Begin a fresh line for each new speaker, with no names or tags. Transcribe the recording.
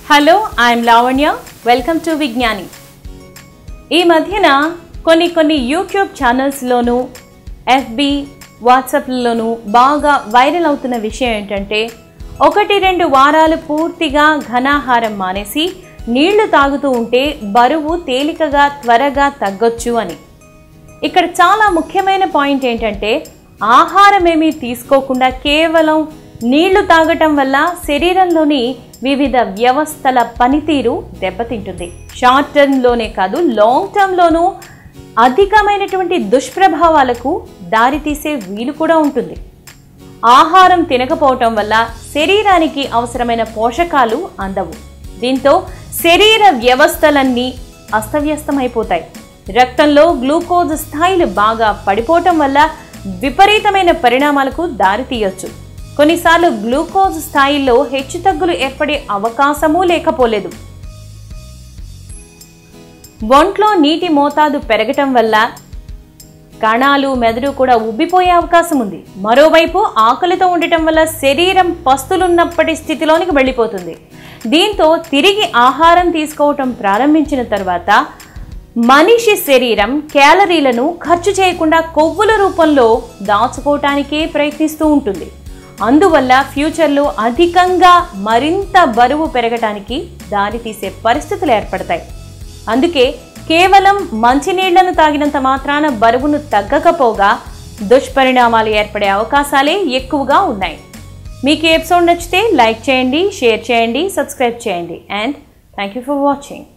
hello I'm Lavanya welcome to Vignani ఈ మధ్యన కొన్ని కొన్ని యూట్యూబ్ ఛానల్స్లోనూ ఎఫ్బి వాట్సాప్లలోనూ బాగా వైరల్ అవుతున్న విషయం ఏంటంటే ఒకటి రెండు వారాలు పూర్తిగా ఘనాహారం మానేసి నీళ్లు తాగుతూ ఉంటే బరువు తేలికగా త్వరగా తగ్గొచ్చు అని ఇక్కడ చాలా ముఖ్యమైన పాయింట్ ఏంటంటే ఆహారం ఏమీ తీసుకోకుండా కేవలం నీళ్లు తాగటం వల్ల శరీరంలోని వివిధ వ్యవస్థల పనితీరు దెబ్బతింటుంది షార్ట్ టర్మ్లోనే కాదు లాంగ్ టర్మ్లోనూ అధికమైనటువంటి దుష్ప్రభావాలకు దారితీసే వీలు కూడా ఉంటుంది ఆహారం తినకపోవటం వల్ల శరీరానికి అవసరమైన పోషకాలు అందవు దీంతో శరీర వ్యవస్థలన్నీ అస్తవ్యస్తమైపోతాయి రక్తంలో గ్లూకోజ్ స్థాయిలు బాగా పడిపోవటం వల్ల విపరీతమైన పరిణామాలకు దారితీయొచ్చు కొన్నిసార్లు గ్లూకోజ్ స్థాయిల్లో హెచ్చుతగ్గులు ఏర్పడే అవకాశమూ లేకపోలేదు ఒంట్లో నీటి మోతాదు పెరగటం వల్ల కణాలు మెదడు కూడా ఉబ్బిపోయే అవకాశం ఉంది మరోవైపు ఆకలితో ఉండటం వల్ల శరీరం పస్తులున్నప్పటి స్థితిలోనికి వెళ్ళిపోతుంది దీంతో తిరిగి ఆహారం తీసుకోవటం ప్రారంభించిన తర్వాత మనిషి శరీరం క్యాలరీలను ఖర్చు చేయకుండా కొవ్వుల రూపంలో దాచుకోవటానికే ప్రయత్నిస్తూ ఉంటుంది అందువల్ల ఫ్యూచర్లో అధికంగా మరింత బరువు పెరగటానికి దారితీసే పరిస్థితులు ఏర్పడతాయి అందుకే కేవలం మంచినీళ్లను తాగినంత మాత్రాన బరువును తగ్గకపోగా దుష్పరిణామాలు ఏర్పడే అవకాశాలే ఎక్కువగా ఉన్నాయి మీకు ఈ ఎపిసోడ్ నచ్చితే లైక్ చేయండి షేర్ చేయండి సబ్స్క్రైబ్ చేయండి and thank you for watching